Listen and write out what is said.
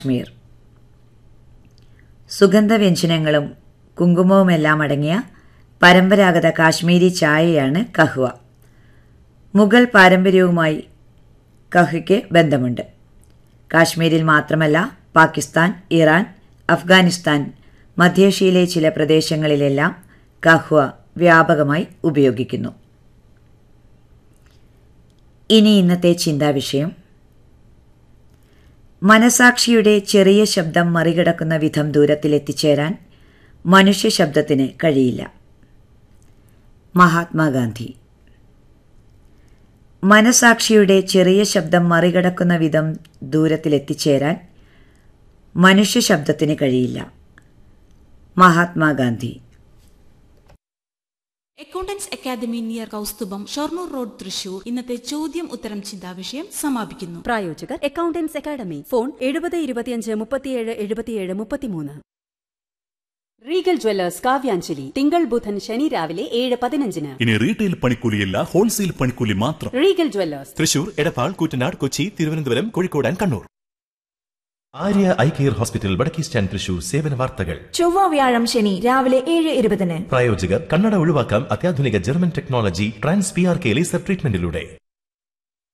കാശ്മീർ സുഗന്ധവ്യഞ്ജനങ്ങളും കുങ്കുമവുമെല്ലാം അടങ്ങിയ പരമ്പരാഗത കാശ്മീരി ചായയാണ് കഹ്വ മുഗൾ പാരമ്പര്യവുമായി കഹ്വയ്ക്ക് ബന്ധമുണ്ട് കാശ്മീരിൽ മാത്രമല്ല പാകിസ്ഥാൻ ഇറാൻ അഫ്ഗാനിസ്ഥാൻ മധ്യേഷ്യയിലെ ചില പ്രദേശങ്ങളിലെല്ലാം കഹ്വ വ്യാപകമായി ഉപയോഗിക്കുന്നു ഇനി ഇന്നത്തെ ചിന്താവിഷയം മനസാക്ഷിയുടെ ചെറിയ ശബ്ദം മറികടക്കുന്ന വിധം ദൂരത്തിലെത്തിച്ചേരാൻ മനുഷ്യ ശബ്ദത്തിന് കഴിയില്ല മഹാത്മാഗാന്ധി മനസാക്ഷിയുടെ ചെറിയ ശബ്ദം മറികടക്കുന്ന വിധം ദൂരത്തിലെത്തിച്ചേരാൻ മനുഷ്യ ശബ്ദത്തിന് കഴിയില്ല Mahatma Gandhi accountants academy near Kaustubham Shoranur road Thrissur ഇന്നത്തെ ചോദ്യം ഉത്തരം ചിന്താവിഷയം സമാപിക്കുന്നു പ്രായോജകർ അക്കൗണ്ടൻസ് അക്കാദമി ഫോൺ എഴുപത് ഇരുപത്തിയഞ്ച് മുപ്പത്തിയേഴ് എഴുപത്തിയേഴ് മുപ്പത്തിമൂന്ന് റീഗൽ ജ്വല്ലേഴ്സ് കാവ്യാഞ്ജലി തിങ്കൾ ബുധൻ ശനി രാവിലെ ഏഴ് പതിനഞ്ചിന് ഇനി റീറ്റെയിൽ പണിക്കൂലിയല്ല ഹോൾസെയിൽ പണിക്കൂലി മാത്രം Regal jewellers Thrissur Edappal Koottanad Kochi Thiruvananthapuram Kozhikode and Kannur Arya eye care hospital വടക്കേ സ്റ്റാൻഡ് തൃശൂർ സേവന വാർത്തകൾ ചൊവ്വ വ്യാഴം ശനി രാവിലെ ഏഴ് ഇരുപതിന് പ്രായോജകർ കണ്ണട ഒഴിവാക്കാം അത്യാധുനിക German technology trans P R K laser ട്രീറ്റ്മെന്റിലൂടെ